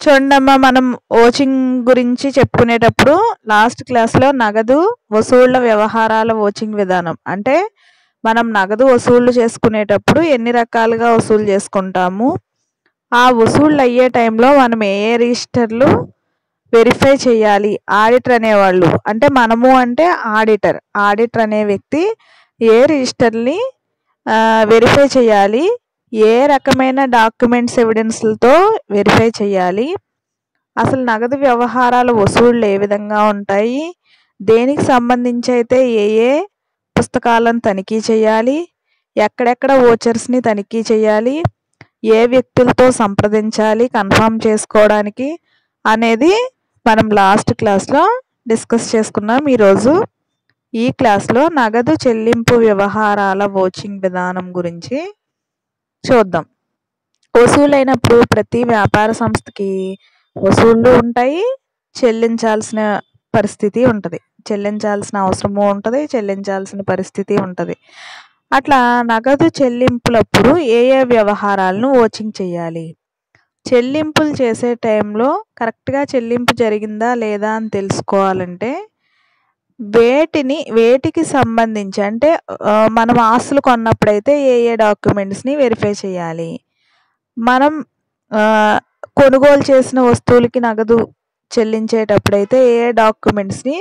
చూడండమ్మా మనం ఓచింగ్ గురించి చెప్పుకునేటప్పుడు లాస్ట్ క్లాస్లో నగదు వసూళ్ల వ్యవహారాల ఓచింగ్ విధానం అంటే మనం నగదు వసూళ్లు చేసుకునేటప్పుడు ఎన్ని రకాలుగా వసూలు చేసుకుంటాము ఆ వసూళ్ళు అయ్యే టైంలో మనం ఏ ఏ రిజిస్టర్లు వెరిఫై చేయాలి ఆడిటర్ అనేవాళ్ళు అంటే మనము అంటే ఆడిటర్ ఆడిటర్ అనే వ్యక్తి ఏ రిజిస్టర్ని వెరిఫై చేయాలి ఏ రకమైన డాక్యుమెంట్స్ ఎవిడెన్స్లతో వెరిఫై చేయాలి అసలు నగదు వ్యవహారాల వసూళ్ళు ఏ విధంగా ఉంటాయి దేనికి సంబంధించి అయితే ఏ ఏ పుస్తకాలను తనిఖీ చేయాలి ఎక్కడెక్కడ ఓచర్స్ని తనిఖీ చేయాలి ఏ వ్యక్తులతో సంప్రదించాలి కన్ఫర్మ్ చేసుకోవడానికి అనేది మనం లాస్ట్ క్లాస్లో డిస్కస్ చేసుకున్నాం ఈరోజు ఈ క్లాస్లో నగదు చెల్లింపు వ్యవహారాల ఓచింగ్ విధానం గురించి చూద్దాం వసూలైనప్పుడు ప్రతి వ్యాపార సంస్థకి వసూళ్ళు ఉంటాయి చెల్లించాల్సిన పరిస్థితి ఉంటుంది చెల్లించాల్సిన అవసరము ఉంటుంది చెల్లించాల్సిన పరిస్థితి ఉంటుంది అట్లా నగదు చెల్లింపులప్పుడు ఏ ఏ వ్యవహారాలను ఓచింగ్ చేయాలి చెల్లింపులు చేసే టైంలో కరెక్ట్గా చెల్లింపు జరిగిందా లేదా అని తెలుసుకోవాలంటే వేటిని వేటికి సంబంధించి అంటే మనం ఆస్తులు కొన్నప్పుడైతే ఏ ఏ డాక్యుమెంట్స్ని వెరిఫై చేయాలి మనం కొనుగోలు చేసిన వస్తువులకి నగదు చెల్లించేటప్పుడైతే ఏ ఏ డాక్యుమెంట్స్ని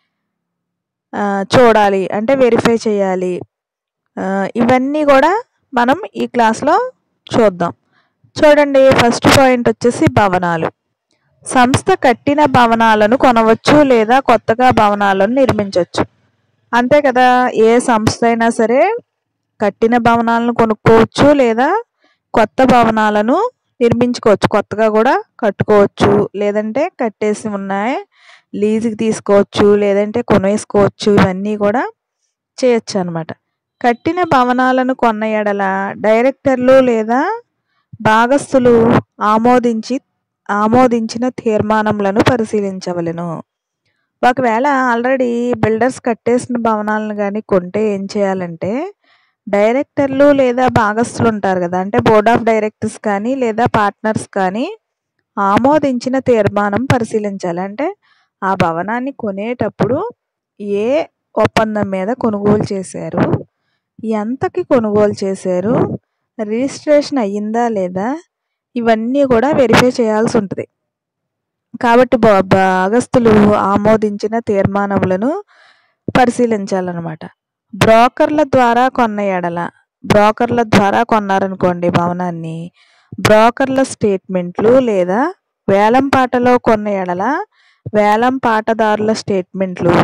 చూడాలి అంటే వెరిఫై చేయాలి ఇవన్నీ కూడా మనం ఈ క్లాస్లో చూద్దాం చూడండి ఫస్ట్ పాయింట్ వచ్చేసి భవనాలు సంస్థ కట్టిన భవనాలను కొనవచ్చు లేదా కొత్తగా భవనాలను నిర్మించవచ్చు అంతే కదా ఏ సంస్థ అయినా సరే కట్టిన భవనాలను కొనుక్కోవచ్చు లేదా కొత్త భవనాలను నిర్మించుకోవచ్చు కొత్తగా కూడా కట్టుకోవచ్చు లేదంటే కట్టేసి ఉన్నాయి లీజుకి తీసుకోవచ్చు లేదంటే కొనేసుకోవచ్చు ఇవన్నీ కూడా చేయొచ్చు అనమాట కట్టిన భవనాలను కొన్న ఎడల డైరెక్టర్లు లేదా భాగస్థులు ఆమోదించి ఆమోదించిన తీర్మానములను పరిశీలించవలను ఒకవేళ ఆల్రెడీ బిల్డర్స్ కట్టేసిన భవనాలను కానీ కొంటే ఏం చేయాలంటే డైరెక్టర్లు లేదా భాగస్థులు ఉంటారు కదా అంటే బోర్డ్ ఆఫ్ డైరెక్టర్స్ కానీ లేదా పార్ట్నర్స్ కానీ ఆమోదించిన తీర్మానం పరిశీలించాలి అంటే ఆ భవనాన్ని కొనేటప్పుడు ఏ ఒప్పందం మీద కొనుగోలు చేశారు ఎంతకి కొనుగోలు చేశారు రిజిస్ట్రేషన్ అయ్యిందా లేదా ఇవన్నీ కూడా వెరిఫై చేయాల్సి ఉంటుంది కాబట్టి భాగస్థులు ఆమోదించిన తీర్మానములను పరిశీలించాలన్నమాట బ్రోకర్ల ద్వారా కొన్న ఎడల బ్రోకర్ల ద్వారా కొన్నారనుకోండి భవనాన్ని బ్రోకర్ల స్టేట్మెంట్లు లేదా వేలం పాటలో కొన్న ఎడల వేలం పాటదారుల స్టేట్మెంట్లు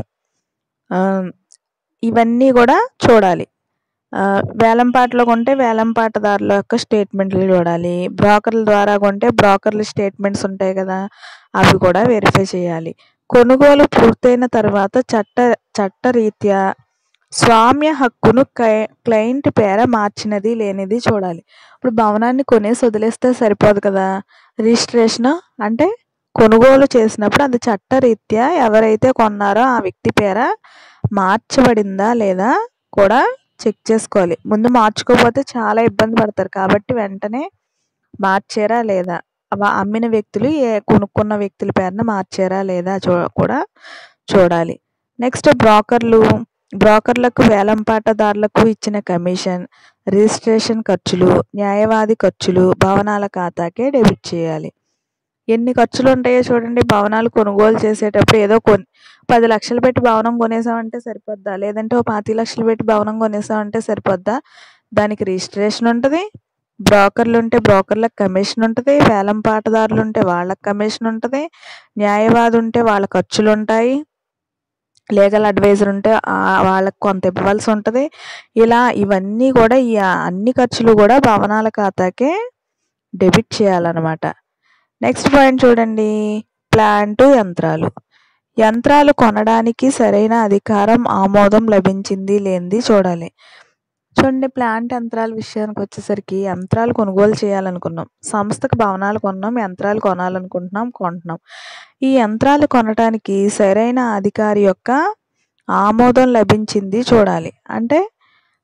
ఇవన్నీ కూడా చూడాలి వేలం పాటలో కొంటే వేలం పాటదారుల యొక్క స్టేట్మెంట్లు చూడాలి బ్రోకర్ల ద్వారా కొంటే బ్రోకర్ల స్టేట్మెంట్స్ ఉంటాయి కదా అవి కూడా వెరిఫై చేయాలి కొనుగోలు పూర్తయిన తర్వాత చట్ట చట్టరీత్యా స్వామ్య హక్కును క్లయింట్ పేర మార్చినది లేనిది చూడాలి ఇప్పుడు భవనాన్ని కొనేసి వదిలేస్తే సరిపోదు కదా రిజిస్ట్రేషన్ అంటే కొనుగోలు చేసినప్పుడు అది చట్టరీత్యా ఎవరైతే కొన్నారో ఆ వ్యక్తి పేర మార్చబడిందా లేదా కూడా చెక్ చేసుకోవాలి ముందు మార్చుకోకపోతే చాలా ఇబ్బంది పడతారు కాబట్టి వెంటనే మార్చారా లేదా అమ్మిన వ్యక్తులు ఏ కొనుక్కున్న వ్యక్తుల పేరున మార్చారా లేదా చూ కూడా చూడాలి నెక్స్ట్ బ్రోకర్లు బ్రోకర్లకు వేలంపాటదారులకు ఇచ్చిన కమిషన్ రిజిస్ట్రేషన్ ఖర్చులు న్యాయవాది ఖర్చులు భవనాల ఖాతాకే డెబిట్ చేయాలి ఎన్ని ఖర్చులు ఉంటాయో చూడండి భవనాలు కొనుగోలు చేసేటప్పుడు ఏదో కొన్ని పది లక్షలు పెట్టి భవనం కొనేసామంటే సరిపోద్దా లేదంటే ఓ పాతి లక్షలు పెట్టి భవనం కొనేసామంటే సరిపోద్దా దానికి రిజిస్ట్రేషన్ ఉంటుంది బ్రోకర్లు ఉంటే బ్రోకర్లకు కమిషన్ ఉంటుంది వేలం పాటదారులు ఉంటే వాళ్ళకి కమిషన్ ఉంటుంది న్యాయవాది ఉంటే వాళ్ళ ఖర్చులు ఉంటాయి లీగల్ అడ్వైజర్ ఉంటే వాళ్ళకి కొంత ఇవ్వాల్సి ఉంటుంది ఇలా ఇవన్నీ కూడా ఈ అన్ని ఖర్చులు కూడా భవనాల ఖాతాకే డెబిట్ చేయాలన్నమాట నెక్స్ట్ పాయింట్ చూడండి ప్లాంటు యంత్రాలు యంత్రాలు కొనడానికి సరైన అధికారం ఆమోదం లభించింది లేనిది చూడాలి చూడండి ప్లాంట్ యంత్రాల విషయానికి వచ్చేసరికి యంత్రాలు కొనుగోలు చేయాలనుకున్నాం సంస్థకు భవనాలు కొన్నాం యంత్రాలు కొనాలనుకుంటున్నాం కొంటున్నాం ఈ యంత్రాలు కొనడానికి సరైన అధికారి యొక్క ఆమోదం లభించింది చూడాలి అంటే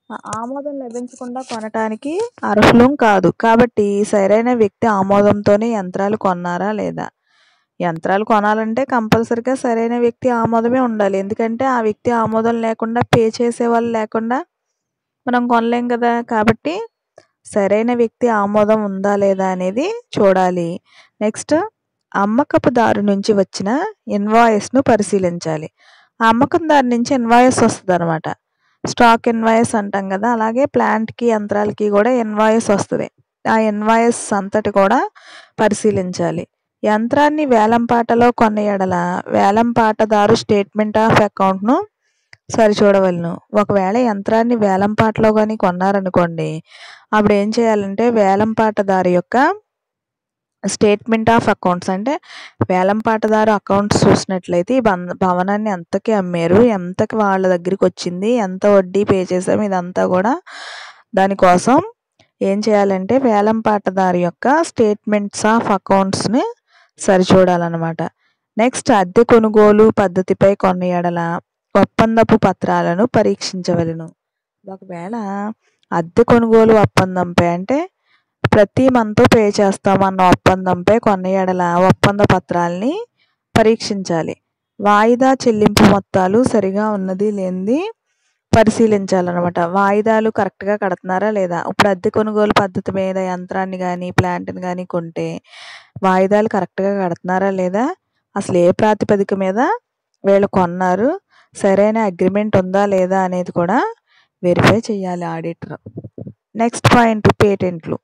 ఆమోదం లభించకుండా కొనటానికి అర్హులం కాదు కాబట్టి సరైన వ్యక్తి ఆమోదంతోనే యంత్రాలు కొన్నారా లేదా యంత్రాలు కొనాలంటే కంపల్సరిగా సరైన వ్యక్తి ఆమోదమే ఉండాలి ఎందుకంటే ఆ వ్యక్తి ఆమోదం లేకుండా పే చేసే వాళ్ళు లేకుండా మనం కొనలేం కదా కాబట్టి సరైన వ్యక్తి ఆమోదం ఉందా లేదా అనేది చూడాలి నెక్స్ట్ అమ్మకపుదారు నుంచి వచ్చిన ఇన్వాయిస్ను పరిశీలించాలి ఆ అమ్మకందారు నుంచి ఇన్వాయిస్ వస్తుంది అనమాట స్టాక్ ఇన్వాయిస్ అంటాం కదా అలాగే ప్లాంట్కి యంత్రాలకి కూడా ఇన్వాయిస్ వస్తుంది ఆ ఇన్వాయిస్ అంతటి కూడా పరిశీలించాలి యంత్రాన్ని వేలంపాటలో కొన్న ఎడల వేలంపాటదారు స్టేట్మెంట్ ఆఫ్ అకౌంట్ను సరిచూడవలను ఒకవేళ యంత్రాన్ని వేలంపాటలో కానీ కొన్నారనుకోండి అప్పుడు ఏం చేయాలంటే వేలంపాటదారు యొక్క స్టేట్మెంట్ ఆఫ్ అకౌంట్స్ అంటే వేలంపాటదారు అకౌంట్స్ చూసినట్లయితే ఈ బంద భవనాన్ని ఎంతకి అమ్మారు ఎంతకి వాళ్ళ దగ్గరికి వచ్చింది ఎంత వడ్డీ పే చేసాం ఇదంతా కూడా దానికోసం ఏం చేయాలంటే వేలంపాటదారు యొక్క స్టేట్మెంట్స్ ఆఫ్ అకౌంట్స్ని సరిచూడాలన్నమాట నెక్స్ట్ అద్దె కొనుగోలు పద్ధతిపై కొన్న ఎడల ఒప్పందపు పత్రాలను పరీక్షించవలను ఒకవేళ అద్దె కొనుగోలు ఒప్పందంపై అంటే ప్రతి మంత్ పే చేస్తామన్న ఒప్పందంపై కొన్న ఎడల ఒప్పంద పత్రాల్ని పరీక్షించాలి వాయిదా చెల్లింపు మొత్తాలు సరిగా ఉన్నది లేనిది పరిశీలించాలన్నమాట వాయిదాలు కరెక్ట్గా కడుతున్నారా లేదా ఇప్పుడు అద్దె కొనుగోలు పద్ధతి మీద యంత్రాన్ని కానీ ప్లాంట్ని కానీ కొంటే వాయిదాలు కరెక్ట్గా కడుతున్నారా లేదా అసలు ఏ ప్రాతిపదిక మీద వీళ్ళు కొన్నారు సరైన అగ్రిమెంట్ ఉందా లేదా అనేది కూడా వెరిఫై చేయాలి ఆడిటర్ నెక్స్ట్ పాయింట్ పేటెంట్లు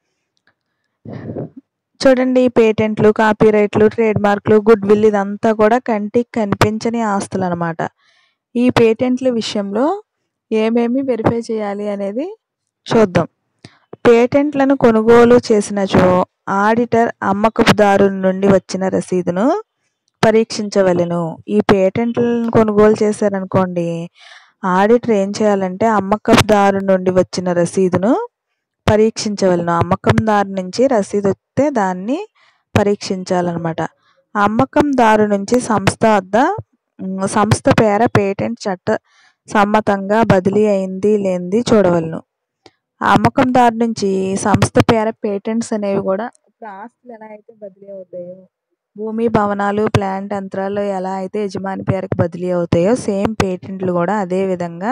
చూడండి పేటెంట్లు కాపీరైట్లు ట్రేడ్ మార్క్లు గుడ్ విల్ ఇదంతా కూడా కంటికి కనిపించని ఆస్తులు అనమాట ఈ పేటెంట్ల విషయంలో ఏమేమి వెరిఫై చేయాలి అనేది చూద్దాం పేటెంట్లను కొనుగోలు చేసినచో ఆడిటర్ అమ్మకపుదారు నుండి వచ్చిన రసీదును పరీక్షించవలెను ఈ పేటెంట్లను కొనుగోలు చేశారనుకోండి ఆడిటర్ ఏం చేయాలంటే అమ్మకపుదారు నుండి వచ్చిన రసీదును పరీక్షించవలను అమ్మకందారు నుంచి రసీదు వస్తే దాన్ని పరీక్షించాలన్నమాట అమ్మకందారు నుంచి సంస్థ వద్ద సంస్థ పేర పేటెంట్ చట్ట సమ్మతంగా బదిలీ అయింది లేనిది చూడవలను అమ్మకందారు నుంచి సంస్థ పేర పేటెంట్స్ అనేవి కూడా ఇప్పుడు ఆస్తులు ఎలా అయితే బదిలీ అవుతాయో భూమి భవనాలు ప్లాంట్ యంత్రాలు ఎలా అయితే యజమాని పేరుకి బదిలీ అవుతాయో సేమ్ పేటెంట్లు కూడా అదే విధంగా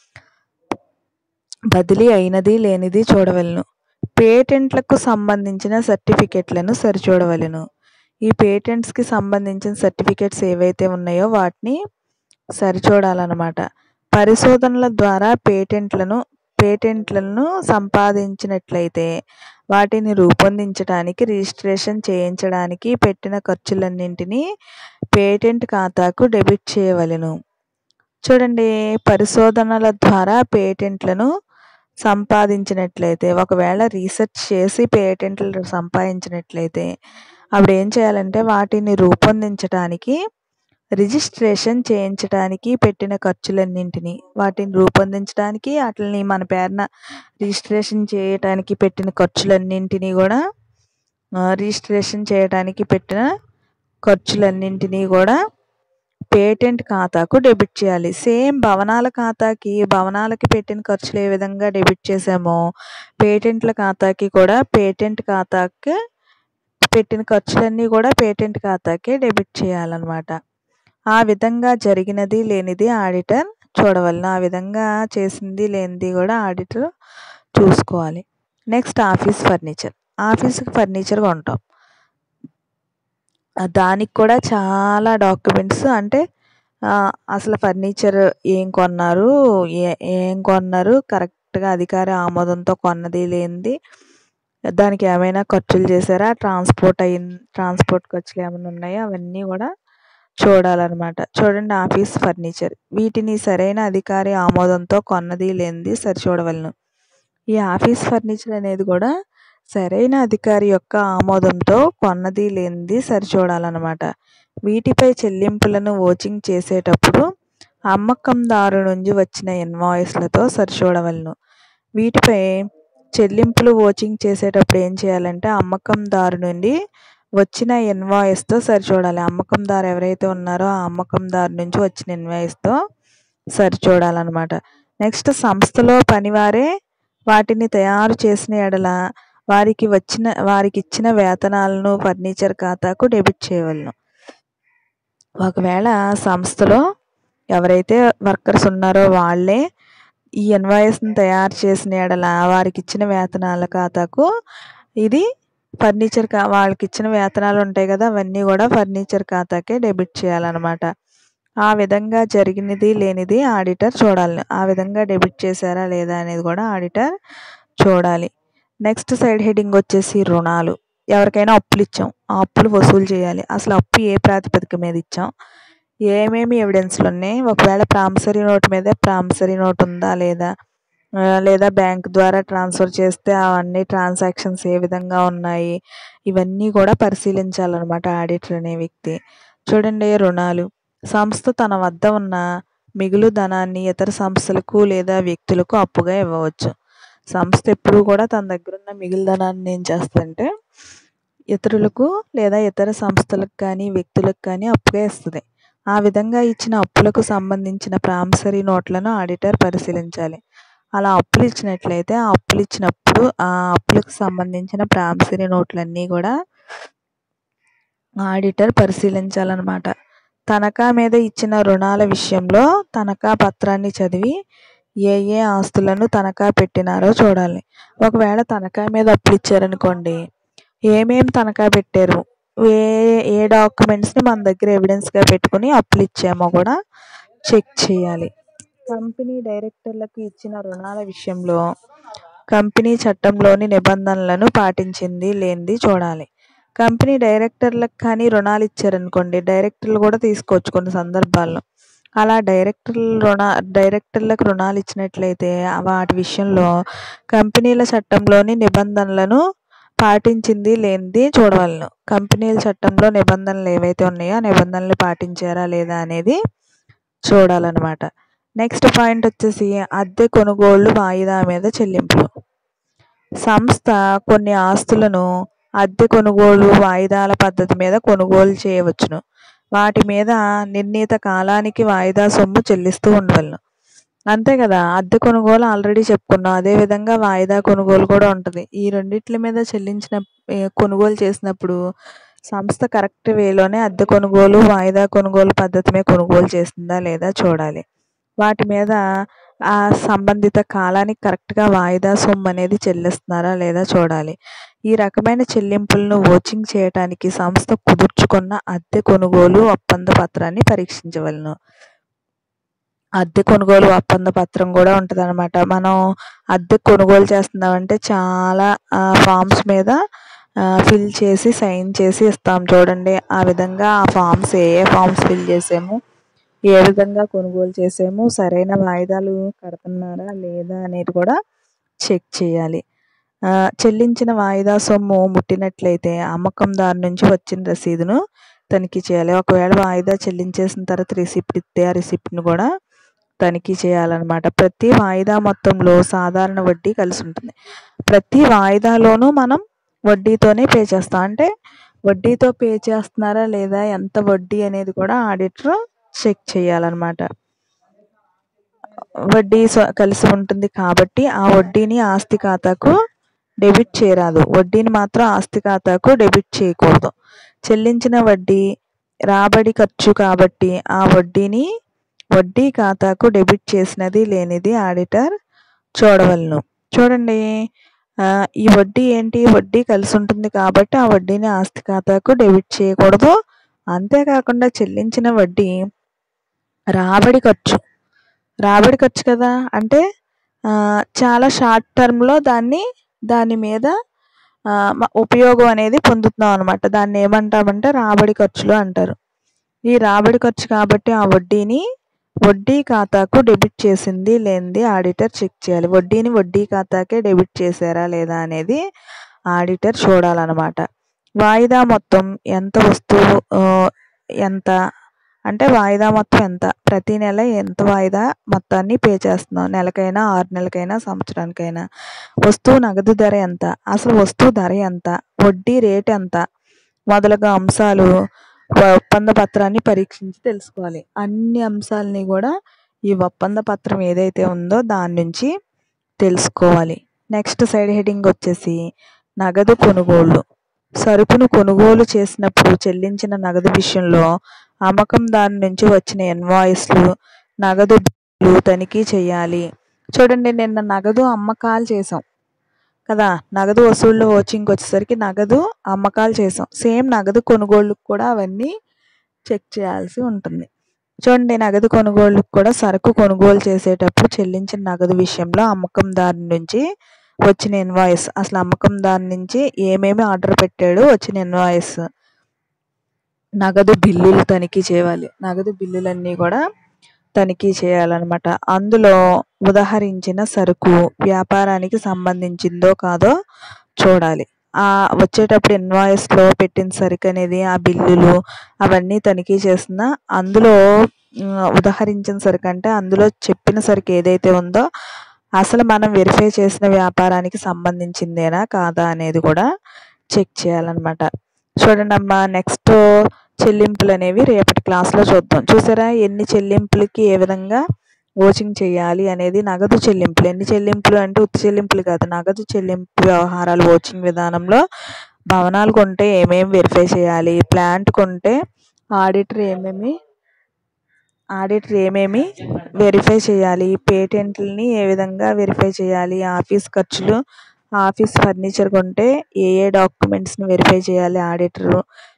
బదిలీ అయినది లేనిది చూడవలను పేటెంట్లకు సంబంధించిన సర్టిఫికెట్లను సరిచూడవలెను ఈ పేటెంట్స్కి సంబంధించిన సర్టిఫికెట్స్ ఏవైతే ఉన్నాయో వాటిని సరిచూడాలన్నమాట పరిశోధనల ద్వారా పేటెంట్లను పేటెంట్లను సంపాదించినట్లయితే వాటిని రూపొందించడానికి రిజిస్ట్రేషన్ చేయించడానికి పెట్టిన ఖర్చులన్నింటినీ పేటెంట్ ఖాతాకు డెబిట్ చేయవలెను చూడండి పరిశోధనల ద్వారా పేటెంట్లను సంపాదించినట్లయితే ఒకవేళ రీసెర్చ్ చేసి పేటెంట్లు సంపాదించినట్లయితే అప్పుడు ఏం చేయాలంటే వాటిని రూపొందించడానికి రిజిస్ట్రేషన్ చేయించడానికి పెట్టిన ఖర్చులన్నింటినీ వాటిని రూపొందించడానికి వాటిని మన పేరున రిజిస్ట్రేషన్ చేయడానికి పెట్టిన ఖర్చులన్నింటినీ కూడా రిజిస్ట్రేషన్ చేయడానికి పెట్టిన ఖర్చులన్నింటినీ కూడా పేటెంట్ ఖాతాకు డెబిట్ చేయాలి సేమ్ భవనాల ఖాతాకి భవనాలకి పెట్టిన ఖర్చులు ఏ విధంగా డెబిట్ చేసామో పేటెంట్ల ఖాతాకి కూడా పేటెంట్ ఖాతాకి పెట్టిన ఖర్చులన్నీ కూడా పేటెంట్ ఖాతాకే డెబిట్ చేయాలన్నమాట ఆ విధంగా జరిగినది లేనిది ఆడిటర్ చూడవలెను ఆ విధంగా చేసింది లేనిది కూడా ఆడిటర్ చూసుకోవాలి నెక్స్ట్ ఆఫీస్ ఫర్నిచర్ ఆఫీస్కి ఫర్నిచర్ కొంటాం దానికి కూడా చాలా డాక్యుమెంట్స్ అంటే అసలు ఫర్నిచర్ ఏం కొన్నారు ఏ ఏం కొన్నారు కరెక్ట్గా అధికారి ఆమోదంతో కొన్నది లేనిది దానికి ఏమైనా ఖర్చులు చేశారా ట్రాన్స్పోర్ట్ అయ్యింది ట్రాన్స్పోర్ట్ ఖర్చులు ఏమైనా ఉన్నాయా అవన్నీ కూడా చూడాలన్నమాట చూడండి ఆఫీస్ ఫర్నిచర్ వీటిని సరైన అధికారి ఆమోదంతో కొన్నది లేనిది సరిచూడవలను ఈ ఆఫీస్ ఫర్నిచర్ అనేది కూడా సరైన అధికారి యొక్క ఆమోదంతో కొన్నది లేనిది సరిచూడాలన్నమాట వీటిపై చెల్లింపులను ఓచింగ్ చేసేటప్పుడు అమ్మకందారు నుంచి వచ్చిన ఇన్వాయిస్లతో సరిచూడవలను వీటిపై చెల్లింపులు ఓచింగ్ చేసేటప్పుడు ఏం చేయాలంటే అమ్మకందారు నుండి వచ్చిన ఇన్వాయిస్తో సరిచూడాలి అమ్మకందారు ఎవరైతే ఉన్నారో ఆ అమ్మకందారు నుంచి వచ్చిన ఇన్వాయిస్తో సరిచూడాలన్నమాట నెక్స్ట్ సంస్థలో పనివారే వాటిని తయారు చేసిన ఎడల వారికి వచ్చిన వారికి ఇచ్చిన వేతనాలను ఫర్నిచర్ ఖాతాకు డెబిట్ చేయవలను ఒకవేళ సంస్థలో ఎవరైతే వర్కర్స్ ఉన్నారో వాళ్ళే ఈ ఇన్వాయిస్ని తయారు చేసిన ఎడల వారికి ఇచ్చిన వేతనాల ఖాతాకు ఇది ఫర్నిచర్ కా వాళ్ళకి ఇచ్చిన వేతనాలు ఉంటాయి కదా అవన్నీ కూడా ఫర్నిచర్ ఖాతాకే డెబిట్ చేయాలన్నమాట ఆ విధంగా జరిగినది లేనిది ఆడిటర్ చూడాలి ఆ విధంగా డెబిట్ చేశారా లేదా అనేది కూడా ఆడిటర్ చూడాలి నెక్స్ట్ సైడ్ హెడింగ్ వచ్చేసి రుణాలు ఎవరికైనా అప్పులు ఇచ్చాం ఆ అప్పులు వసూలు చేయాలి అసలు అప్పు ఏ ప్రాతిపదిక మీద ఇచ్చాం ఏమేమి ఎవిడెన్స్లు ఉన్నాయి ఒకవేళ ప్రామిసరీ నోట్ మీద ప్రామిసరీ నోట్ ఉందా లేదా ఆ, లేదా బ్యాంక్ ద్వారా ట్రాన్స్ఫర్ చేస్తే అవన్నీ ట్రాన్సాక్షన్స్ ఏ విధంగా ఉన్నాయి ఇవన్నీ కూడా పరిశీలించాలన్నమాట ఆడిటర్ అనే వ్యక్తి చూడండి రుణాలు సంస్థ తన వద్ద ఉన్న మిగులు ధనాన్ని ఇతర సంస్థలకు లేదా వ్యక్తులకు అప్పుగా ఇవ్వవచ్చు సంస్థ ఎప్పుడు కూడా తన దగ్గర ఉన్న మిగులు ధనాన్ని ఏం చేస్తుందంటే ఇతరులకు లేదా ఇతర సంస్థలకు కానీ వ్యక్తులకు కానీ అప్పుగా ఇస్తుంది ఆ విధంగా ఇచ్చిన అప్పులకు సంబంధించిన ప్రామిసరీ నోట్లను ఆడిటర్ పరిశీలించాలి అలా అప్పులు ఇచ్చినట్లయితే ఆ అప్పులు ఇచ్చినప్పుడు ఆ అప్పులకు సంబంధించిన ప్రామిసరీ నోట్లన్నీ కూడా ఆడిటర్ పరిశీలించాలన్నమాట తనఖా మీద ఇచ్చిన రుణాల విషయంలో తనఖా పత్రాన్ని చదివి ఏ ఏ ఆస్తులను తనఖా పెట్టినారో చూడాలి ఒకవేళ తనఖా మీద అప్పులు ఇచ్చారనుకోండి ఏమేం తనఖా పెట్టారు ఏ ఏ డాక్యుమెంట్స్ని మన దగ్గర ఎవిడెన్స్గా పెట్టుకుని అప్పులు ఇచ్చామో కూడా చెక్ చేయాలి కంపెనీ డైరెక్టర్లకు ఇచ్చిన రుణాల విషయంలో కంపెనీ చట్టంలోని నిబంధనలను పాటించింది లేనిది చూడాలి కంపెనీ డైరెక్టర్లకు కానీ రుణాలు ఇచ్చారనుకోండి డైరెక్టర్లు కూడా తీసుకోవచ్చు కొన్ని సందర్భాల్లో అలా డైరెక్టర్ల రుణ డైరెక్టర్లకు రుణాలు ఇచ్చినట్లయితే ఆ వాటి విషయంలో కంపెనీల చట్టంలోని నిబంధనలను పాటించింది లేనిది చూడవలను కంపెనీల చట్టంలో నిబంధనలు ఏవైతే ఉన్నాయో ఆ నిబంధనలు పాటించారా లేదా అనేది చూడాలన్నమాట నెక్స్ట్ పాయింట్ వచ్చేసి అద్దె కొనుగోళ్లు వాయిదా మీద చెల్లింపులు సంస్థ కొన్ని ఆస్తులను అద్దె కొనుగోలు వాయిదాల పద్ధతి మీద కొనుగోలు చేయవచ్చును వాటి మీద నిర్ణీత కాలానికి వాయిదా సొమ్ము చెల్లిస్తూ ఉండవలను అంతే కదా అద్దె కొనుగోలు ఆల్రెడీ చెప్పుకున్నాం అదేవిధంగా వాయిదా కొనుగోలు కూడా ఉంటుంది ఈ రెండిట్ల మీద చెల్లించిన ఏ, కొనుగోలు చేసినప్పుడు సంస్థ కరెక్ట్ వేలోనే అద్దె కొనుగోలు వాయిదా కొనుగోలు పద్ధతి మీద కొనుగోలు చేస్తుందా లేదా చూడాలి వాటి మీద ఆ సంబంధిత కాలానికి కరెక్ట్గా వాయిదా సొమ్ము అనేది చెల్లిస్తున్నారా లేదా చూడాలి ఈ రకమైన చెల్లింపులను ఓచింగ్ చేయటానికి సంస్థ కుదుర్చుకున్న అద్దె కొనుగోలు ఒప్పంద పత్రాన్ని పరీక్షించవలను అద్దె కొనుగోలు ఒప్పంద పత్రం కూడా ఉంటుంది అనమాట మనం అద్దె కొనుగోలు చేస్తున్నామంటే చాలా ఫామ్స్ మీద ఫిల్ చేసి సైన్ చేసి ఇస్తాం చూడండి ఆ విధంగా ఆ ఫామ్స్ ఏ ఏ ఫామ్స్ ఫిల్ చేసాము ఏ విధంగా కొనుగోలు చేసాము సరైన వాయిదాలు కడుతున్నారా లేదా అనేది కూడా చెక్ చేయాలి ఆ, చెల్లించిన వాయిదా సొమ్ము ముట్టినట్లయితే అమ్మకందారు నుంచి వచ్చిన రసీదును తనిఖీ చేయాలి ఒకవేళ వాయిదా చెల్లించేసిన తర్వాత రిసిప్ట్ ఇస్తే ఆ రిసిప్ట్ని కూడా తనిఖీ చేయాలన్నమాట ప్రతి వాయిదా మొత్తంలో సాధారణ వడ్డీ కలిసి ఉంటుంది ప్రతి వాయిదాలోనూ మనం వడ్డీతోనే పే చేస్తాం అంటే వడ్డీతో పే చేస్తున్నారా లేదా ఎంత వడ్డీ అనేది కూడా ఆడిటర్ చెక్ చేయాలన్నమాట వడ్డీ స- కలిసి ఉంటుంది కాబట్టి ఆ వడ్డీని ఆస్తి ఖాతాకు డెబిట్ చేయరాదు వడ్డీని మాత్రం ఆస్తి ఖాతాకు డెబిట్ చేయకూడదు చెల్లించిన వడ్డీ రాబడి ఖర్చు కాబట్టి ఆ వడ్డీని వడ్డీ ఖాతాకు డెబిట్ చేసినది లేనిది ఆడిటర్ చూడవలను చూడండి ఆ, ఈ వడ్డీ ఏంటి వడ్డీ కలిసి ఉంటుంది కాబట్టి ఆ వడ్డీని ఆస్తి ఖాతాకు డెబిట్ చేయకూడదు అంతేకాకుండా చెల్లించిన వడ్డీ రాబడి ఖర్చు రాబడి ఖర్చు కదా అంటే ఆ, చాలా షార్ట్ టర్మ్లో దాన్ని దాని మీద ఆ, మ- ఉపయోగం అనేది పొందుతున్నాం అనమాట దాన్ని ఏమంటామంటే రాబడి ఖర్చులు అంటారు ఈ రాబడి ఖర్చు కాబట్టి ఆ వడ్డీని వడ్డీ ఖాతాకు డెబిట్ చేసింది లేనిది ఆడిటర్ చెక్ చేయాలి వడ్డీని వడ్డీ ఖాతాకే డెబిట్ చేశారా లేదా అనేది ఆడిటర్ చూడాలన్నమాట వాయిదా మొత్తం ఎంత వస్తువు ఆ, ఎంత అంటే వాయిదా మొత్తం ఎంత ప్రతి నెల ఎంత వాయిదా మొత్తాన్ని పే చేస్తున్నాం నెలకైనా ఆరు నెలలకైనా సంవత్సరానికైనా వస్తువు నగదు ధర ఎంత అసలు వస్తువు ధర ఎంత వడ్డీ రేట్ ఎంత మొదలగు అంశాలు వ- ఒప్పంద పత్రాన్ని పరీక్షించి తెలుసుకోవాలి అన్ని అంశాలని కూడా ఈ ఒప్పంద పత్రం ఏదైతే ఉందో దాని నుంచి తెలుసుకోవాలి నెక్స్ట్ సైడ్ హెడింగ్ వచ్చేసి నగదు కొనుగోళ్ళు సరుకును కొనుగోలు చేసినప్పుడు చెల్లించిన నగదు విషయంలో అమ్మకందారు నుంచి వచ్చిన ఇన్వాయిస్లు నగదు బిల్లు తనిఖీ చేయాలి చూడండి నిన్న నగదు అమ్మకాలు చేసాం కదా నగదు వసూళ్ళు ఓచింగ్కి వచ్చేసరికి నగదు అమ్మకాలు చేసాం సేమ్ నగదు కొనుగోళ్ళకు కూడా అవన్నీ చెక్ చేయాల్సి ఉంటుంది చూడండి నగదు కొనుగోళ్ళకు కూడా సరుకు కొనుగోలు చేసేటప్పుడు చెల్లించిన నగదు విషయంలో అమ్మకందారు నుంచి వచ్చిన ఇన్వాయిస్ అసలు అమ్మకందారు నుంచి ఏమేమి ఆర్డర్ పెట్టాడో వచ్చిన ఇన్వాయిస్ నగదు బిల్లులు తనిఖీ చేయాలి నగదు బిల్లులన్నీ కూడా తనిఖీ చేయాలన్నమాట అందులో ఉదహరించిన సరుకు వ్యాపారానికి సంబంధించిందో కాదో చూడాలి ఆ వచ్చేటప్పుడు ఇన్వాయిస్లో పెట్టిన సరుకు అనేది ఆ బిల్లులు అవన్నీ తనిఖీ చేసిన అందులో ఉదహరించిన సరుకు అంటే అందులో చెప్పిన సరుకు ఏదైతే ఉందో అసలు మనం వెరిఫై చేసిన వ్యాపారానికి సంబంధించిందేనా కాదా అనేది కూడా చెక్ చేయాలన్నమాట చూడండి అమ్మా నెక్స్ట్ చెల్లింపులు అనేవి రేపటి క్లాస్లో చూద్దాం చూసారా ఎన్ని చెల్లింపులకి ఏ విధంగా ఓచింగ్ చేయాలి అనేది నగదు చెల్లింపులు ఎన్ని చెల్లింపులు అంటే ఉత్తి చెల్లింపులు కాదు నగదు చెల్లింపు వ్యవహారాలు ఓచింగ్ విధానంలో భవనాలు కొంటే ఏమేమి వెరిఫై చేయాలి ప్లాంట్ కొంటే ఆడిటర్ ఏమేమి ఆడిటర్ ఏమేమి వెరిఫై చేయాలి పేటెంట్లని ఏ విధంగా వెరిఫై చేయాలి ఆఫీస్ ఖర్చులు ఆఫీస్ ఫర్నిచర్ కొంటే ఏ ఏ డాక్యుమెంట్స్ని వెరిఫై చేయాలి ఆడిటరు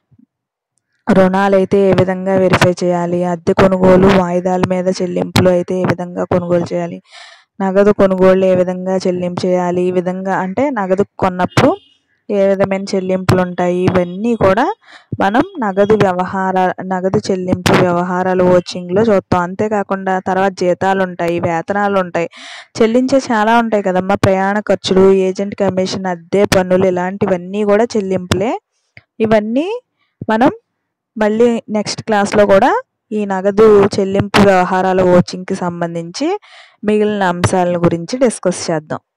రుణాలు అయితే ఏ విధంగా వెరిఫై చేయాలి అద్దె కొనుగోలు వాయిదాల మీద చెల్లింపులు అయితే ఏ విధంగా కొనుగోలు చేయాలి నగదు కొనుగోళ్ళు ఏ విధంగా చెల్లింపు చేయాలి ఈ విధంగా అంటే నగదు కొన్నప్పుడు ఏ విధమైన చెల్లింపులు ఉంటాయి ఇవన్నీ కూడా మనం నగదు వ్యవహార నగదు చెల్లింపు వ్యవహారాలు ఓచింగ్లో చూస్తాం అంతేకాకుండా తర్వాత జీతాలు ఉంటాయి వేతనాలు ఉంటాయి చెల్లించే చాలా ఉంటాయి కదమ్మా ప్రయాణ ఖర్చులు ఏజెంట్ కమిషన్ అద్దె పన్నులు ఇలాంటివన్నీ కూడా చెల్లింపులే ఇవన్నీ మనం మళ్ళీ నెక్స్ట్ క్లాస్లో కూడా ఈ నగదు చెల్లింపు వ్యవహారాల ఓచింగ్కి సంబంధించి మిగిలిన అంశాల గురించి డిస్కస్ చేద్దాం